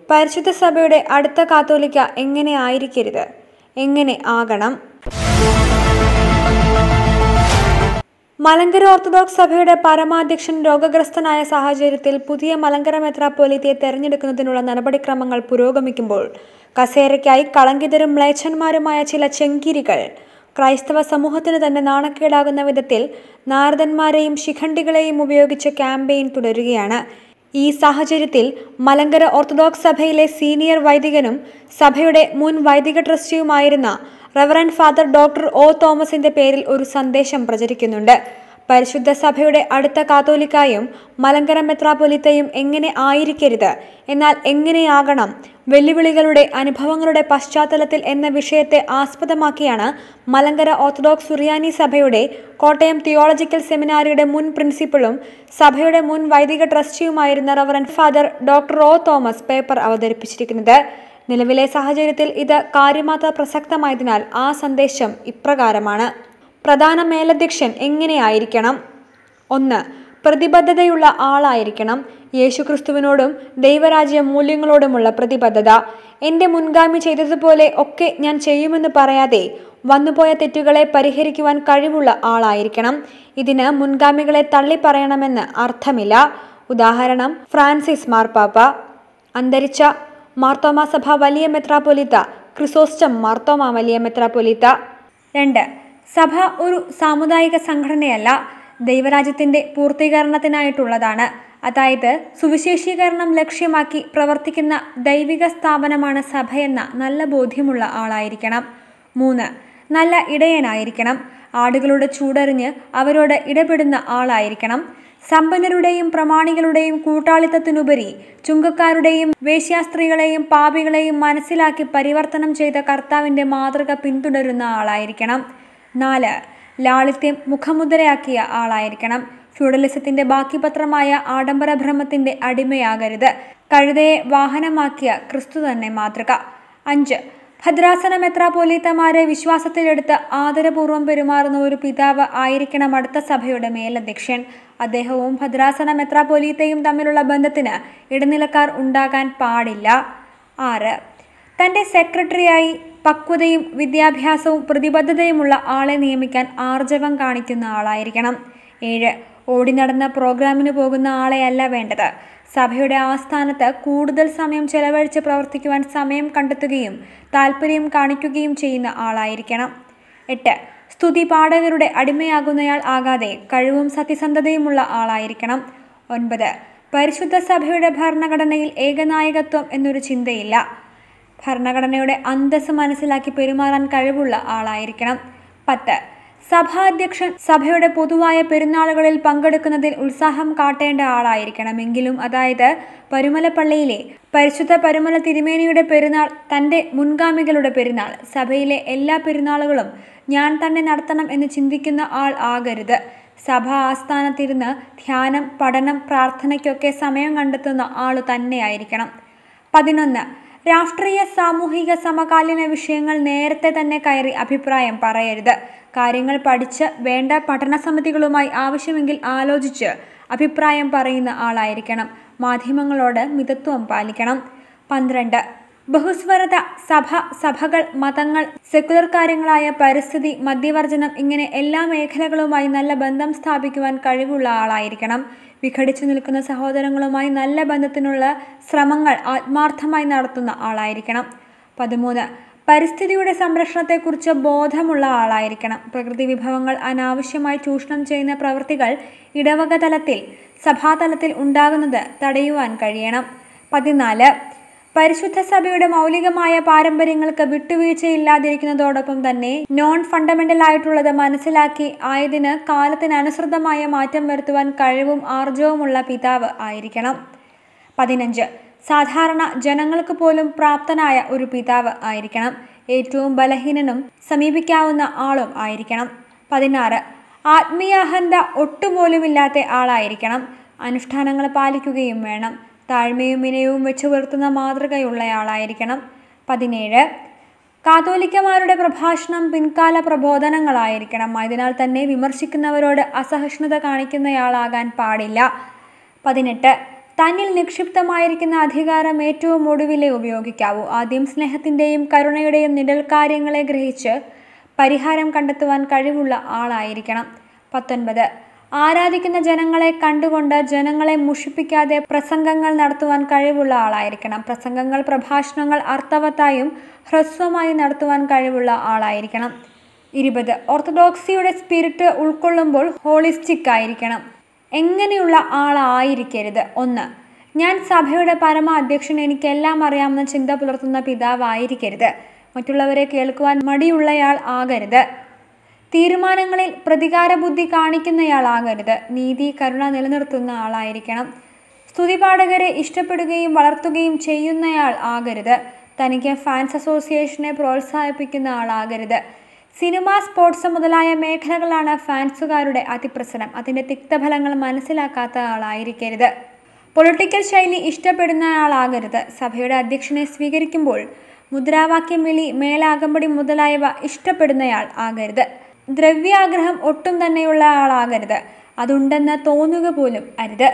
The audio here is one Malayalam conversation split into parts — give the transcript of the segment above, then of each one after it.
പരിശുദ്ധ സഭയുടെ അടുത്ത കാത്തോലിക്ക എങ്ങനെ ആയിരിക്കരുത് എങ്ങനെ ആകണം മലങ്കര ഓർത്തഡോക്സ് സഭയുടെ പരമാധ്യക്ഷൻ രോഗഗ്രസ്തനായ സാഹചര്യത്തിൽ പുതിയ മലങ്കര മെത്രാപ്പോലിത്തയെ തെരഞ്ഞെടുക്കുന്നതിനുള്ള നടപടിക്രമങ്ങൾ പുരോഗമിക്കുമ്പോൾ കസേരയ്ക്കായി കളങ്കിതരും മ്ലേച്ഛന്മാരുമായ ചില ചെങ്കിരികൾ ക്രൈസ്തവ സമൂഹത്തിന് തന്നെ നാണക്കേടാകുന്ന വിധത്തിൽ നാരദന്മാരെയും ശിഖണ്ഡികളെയും ഉപയോഗിച്ച് ക്യാമ്പയിൻ തുടരുകയാണ് ഈ സാഹചര്യത്തിൽ മലങ്കര ഓർത്തഡോക്സ് സഭയിലെ സീനിയർ വൈദികനും സഭയുടെ മുൻ വൈദിക ട്രസ്റ്റിയുമായിരുന്ന റവറൻ ഫാദർ ഡോക്ടർ ഒ തോമസിന്റെ പേരിൽ ഒരു സന്ദേശം പ്രചരിക്കുന്നുണ്ട് പരിശുദ്ധ സഭയുടെ അടുത്ത കാത്തോലിക്കായും മലങ്കര മെത്രാപ്പൊലിത്തയും എങ്ങനെ ആയിരിക്കരുത് എന്നാൽ എങ്ങനെയാകണം വെല്ലുവിളികളുടെ അനുഭവങ്ങളുടെ പശ്ചാത്തലത്തിൽ എന്ന വിഷയത്തെ ആസ്പദമാക്കിയാണ് മലങ്കര ഓർത്തഡോക്സ് സുറിയാനി സഭയുടെ കോട്ടയം തിയോളജിക്കൽ സെമിനാരിയുടെ മുൻ പ്രിൻസിപ്പളും സഭയുടെ മുൻ വൈദിക ട്രസ്റ്റിയുമായിരുന്ന reverend father doctor O Thomas paper അവതരിപ്പിച്ചിരിക്കുന്നത് നിലവിലെ സാഹചര്യത്തിൽ ഇത് കാര്യമാത്ര പ്രസക്തമായതിനാൽ ആ സന്ദേശം ഇപ്രകാരമാണ് പ്രധാന മേലധ്യക്ഷൻ എങ്ങനെയായിരിക്കണം ഒന്ന് പ്രതിബദ്ധതയുള്ള ആളായിരിക്കണം യേശുക്രിസ്തുവിനോടും ദൈവരാജ്യ മൂല്യങ്ങളോടുമുള്ള പ്രതിബദ്ധത എൻ്റെ മുൻഗാമി ചെയ്തതുപോലെ ഒക്കെ ഞാൻ ചെയ്യുമെന്ന് പറയാതെ വന്നുപോയ തെറ്റുകളെ പരിഹരിക്കുവാൻ കഴിവുള്ള ആളായിരിക്കണം ഇതിന് മുൻഗാമികളെ തള്ളിപ്പറയണമെന്ന് അർത്ഥമില്ല ഉദാഹരണം ഫ്രാൻസിസ് മാർപ്പാപ്പ അന്തരിച്ച മാർത്തോമ സഭ വലിയ മെത്രാപ്പൊലിത്ത ക്രിസോസ്റ്റം മാർത്തോമ വലിയ മെത്രാപ്പൊലിത്ത രണ്ട് സഭ ഒരു സാമുദായിക സംഘടനയല്ല ദൈവരാജ്യത്തിന്റെ പൂർത്തീകരണത്തിനായിട്ടുള്ളതാണ് അതായത് സുവിശേഷീകരണം ലക്ഷ്യമാക്കി പ്രവർത്തിക്കുന്ന ദൈവിക സ്ഥാപനമാണ് സഭയെന്ന നല്ല ബോധ്യമുള്ള ആളായിരിക്കണം മൂന്ന് നല്ല ഇടയനായിരിക്കണം ആടുകളുടെ ചൂടറിഞ്ഞ് അവരോട് ഇടപെടുന്ന ആളായിരിക്കണം സമ്പന്നരുടെയും പ്രമാണികളുടെയും കൂട്ടാളിത്തത്തിനുപരി ചുങ്കക്കാരുടെയും വേശ്യാസ്ത്രീകളെയും പാപികളെയും മനസ്സിലാക്കി പരിവർത്തനം ചെയ്ത കർത്താവിന്റെ മാതൃക പിന്തുടരുന്ന ആളായിരിക്കണം നാല് ലാളിത്യം മുഖമുദ്രയാക്കിയ ആളായിരിക്കണം ഫ്യൂഡലിസത്തിന്റെ ബാക്കിപത്രമായ ആഡംബര ഭ്രമത്തിന്റെ അടിമയാകരുത് കഴുതയെ വാഹനമാക്കിയ ക്രിസ്തു തന്നെ മാതൃക അഞ്ച് ഭദ്രാസന മെത്രാപോലീത്തമാരെ വിശ്വാസത്തിലെടുത്ത് ആദരപൂർവ്വം പെരുമാറുന്ന ഒരു പിതാവ് ആയിരിക്കണം അടുത്ത സഭയുടെ മേലധ്യക്ഷൻ അദ്ദേഹവും ഭദ്രാസന മെത്രാപോലീത്തയും തമ്മിലുള്ള ബന്ധത്തിന് ഇടനിലക്കാർ ഉണ്ടാകാൻ പാടില്ല ആറ് തന്റെ സെക്രട്ടറിയായി പക്വതയും വിദ്യാഭ്യാസവും പ്രതിബദ്ധതയുമുള്ള ആളെ നിയമിക്കാൻ ആർജവം കാണിക്കുന്ന ആളായിരിക്കണം ഏഴ് ഓടി നടന്ന പ്രോഗ്രാമിന് പോകുന്ന ആളെയല്ല വേണ്ടത് സഭയുടെ ആസ്ഥാനത്ത് കൂടുതൽ സമയം ചെലവഴിച്ച് പ്രവർത്തിക്കുവാൻ സമയം കണ്ടെത്തുകയും താല്പര്യം കാണിക്കുകയും ചെയ്യുന്ന ആളായിരിക്കണം എട്ട് സ്തുതി പാഠകരുടെ അടിമയാകുന്നയാൾ ആകാതെ കഴിവും സത്യസന്ധതയുമുള്ള ആളായിരിക്കണം ഒൻപത് പരിശുദ്ധ സഭയുടെ ഭരണഘടനയിൽ ഏകനായകത്വം എന്നൊരു ചിന്തയില്ല ഭരണഘടനയുടെ അന്തസ് മനസ്സിലാക്കി പെരുമാറാൻ കഴിവുള്ള ആളായിരിക്കണം പത്ത് സഭാധ്യക്ഷൻ സഭയുടെ പൊതുവായ പെരുന്നാളുകളിൽ പങ്കെടുക്കുന്നതിൽ ഉത്സാഹം കാട്ടേണ്ട ആളായിരിക്കണമെങ്കിലും അതായത് പരുമലപ്പള്ളിയിലെ പരിശുദ്ധ പരുമല തിരുമേനിയുടെ പെരുന്നാൾ തൻ്റെ മുൻഗാമികളുടെ പെരുന്നാൾ സഭയിലെ എല്ലാ പെരുന്നാളുകളും ഞാൻ തന്നെ നടത്തണം എന്ന് ചിന്തിക്കുന്ന ആൾ ആകരുത് സഭ ആസ്ഥാനത്തിരുന്ന് ധ്യാനം പഠനം പ്രാർത്ഥനയ്ക്കൊക്കെ സമയം കണ്ടെത്തുന്ന ആൾ തന്നെയായിരിക്കണം പതിനൊന്ന് രാഷ്ട്രീയ സാമൂഹിക സമകാലീന വിഷയങ്ങൾ നേരത്തെ തന്നെ കയറി അഭിപ്രായം പറയരുത് കാര്യങ്ങൾ പഠിച്ച് വേണ്ട പഠന സമിതികളുമായി ആവശ്യമെങ്കിൽ ആലോചിച്ച് അഭിപ്രായം പറയുന്ന ആളായിരിക്കണം മാധ്യമങ്ങളോട് മിതത്വം പാലിക്കണം പന്ത്രണ്ട് ബഹുസ്വരത സഭ സഭകൾ മതങ്ങൾ സെക്കുലർ കാര്യങ്ങളായ പരിസ്ഥിതി മദ്യവർജനം ഇങ്ങനെ എല്ലാ മേഖലകളുമായി നല്ല ബന്ധം സ്ഥാപിക്കുവാൻ കഴിവുള്ള ആളായിരിക്കണം വിഘടിച്ചു നിൽക്കുന്ന സഹോദരങ്ങളുമായി നല്ല ബന്ധത്തിനുള്ള ശ്രമങ്ങൾ ആത്മാർത്ഥമായി നടത്തുന്ന ആളായിരിക്കണം പതിമൂന്ന് പരിസ്ഥിതിയുടെ സംരക്ഷണത്തെക്കുറിച്ച് ബോധമുള്ള ആളായിരിക്കണം പ്രകൃതി വിഭവങ്ങൾ അനാവശ്യമായി ചൂഷണം ചെയ്യുന്ന പ്രവൃത്തികൾ ഇടവക തലത്തിൽ സഭാതലത്തിൽ ഉണ്ടാകുന്നത് തടയുവാൻ കഴിയണം പതിനാല് പരിശുദ്ധ സഭയുടെ മൗലികമായ പാരമ്പര്യങ്ങൾക്ക് വിട്ടുവീഴ്ചയില്ലാതിരിക്കുന്നതോടൊപ്പം തന്നെ നോൺ ഫണ്ടമെന്റൽ ആയിട്ടുള്ളത് മനസ്സിലാക്കി ആയതിന് കാലത്തിനനുസൃതമായ മാറ്റം വരുത്തുവാൻ കഴിവും ആർജവുമുള്ള പിതാവ് ആയിരിക്കണം പതിനഞ്ച് സാധാരണ ജനങ്ങൾക്ക് പോലും പ്രാപ്തനായ ഒരു പിതാവ് ആയിരിക്കണം ഏറ്റവും ബലഹീനനും സമീപിക്കാവുന്ന ആളും ആയിരിക്കണം പതിനാറ് ആത്മീയാഹന്ത ഒട്ടുപോലുമില്ലാത്ത ആളായിരിക്കണം അനുഷ്ഠാനങ്ങൾ പാലിക്കുകയും വേണം താഴ്മയും വിനയവും വെച്ചു പുലർത്തുന്ന മാതൃകയുള്ളയാളായിരിക്കണം പതിനേഴ് കാതോലിക്കമാരുടെ പ്രഭാഷണം പിൻകാല പ്രബോധനങ്ങളായിരിക്കണം അതിനാൽ തന്നെ വിമർശിക്കുന്നവരോട് അസഹിഷ്ണുത കാണിക്കുന്നയാളാകാൻ പാടില്ല പതിനെട്ട് തന്നിൽ നിക്ഷിപ്തമായിരിക്കുന്ന അധികാരം ഏറ്റവും ഒടുവിലേ ഉപയോഗിക്കാവൂ ആദ്യം സ്നേഹത്തിൻ്റെയും കരുണയുടെയും നിഴൽ കാര്യങ്ങളെ ഗ്രഹിച്ച് പരിഹാരം കണ്ടെത്തുവാൻ കഴിവുള്ള ആളായിരിക്കണം പത്തൊൻപത് ആരാധിക്കുന്ന ജനങ്ങളെ കണ്ടുകൊണ്ട് ജനങ്ങളെ മുഷിപ്പിക്കാതെ പ്രസംഗങ്ങൾ നടത്തുവാൻ കഴിവുള്ള ആളായിരിക്കണം പ്രസംഗങ്ങൾ പ്രഭാഷണങ്ങൾ അർത്ഥവത്തായും ഹ്രസ്വമായി നടത്തുവാൻ കഴിവുള്ള ആളായിരിക്കണം ഇരുപത് ഓർത്തഡോക്സിയുടെ സ്പിരിറ്റ് ഉൾക്കൊള്ളുമ്പോൾ ഹോളിസ്റ്റിക് ആയിരിക്കണം എങ്ങനെയുള്ള ആളായിരിക്കരുത് ഒന്ന് ഞാൻ സഭയുടെ പരമ അധ്യക്ഷൻ എനിക്കെല്ലാം അറിയാമെന്ന ചിന്ത പുലർത്തുന്ന പിതാവായിരിക്കരുത് മറ്റുള്ളവരെ കേൾക്കുവാൻ മടിയുള്ളയാൾ ആകരുത് തീരുമാനങ്ങളിൽ പ്രതികാര ബുദ്ധി കാണിക്കുന്നയാളാകരുത് നീതി കരുണ നിലനിർത്തുന്ന ആളായിരിക്കണം സ്തുതിപാഠകരെ ഇഷ്ടപ്പെടുകയും വളർത്തുകയും ചെയ്യുന്നയാൾ ആകരുത് തനിക്ക് ഫാൻസ് അസോസിയേഷനെ പ്രോത്സാഹിപ്പിക്കുന്ന ആളാകരുത് സിനിമ സ്പോർട്സ് മുതലായ മേഖലകളാണ് ഫാൻസുകാരുടെ അതിപ്രസരം അതിൻ്റെ തിക്തഫലങ്ങൾ മനസ്സിലാക്കാത്ത ആളായിരിക്കരുത് പൊളിറ്റിക്കൽ ശൈലി ഇഷ്ടപ്പെടുന്ന ആളാകരുത് സഭയുടെ അധ്യക്ഷനെ സ്വീകരിക്കുമ്പോൾ മുദ്രാവാക്യം വിളി മേലാകമ്പടി മുതലായവ ഇഷ്ടപ്പെടുന്നയാൾ ആകരുത് ദ്രവ്യാഗ്രഹം ഒട്ടും തന്നെയുള്ള ആളാകരുത് അതുണ്ടെന്ന് തോന്നുക പോലും അരുത്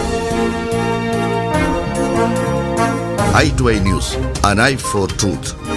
i2i News, an eye for truth.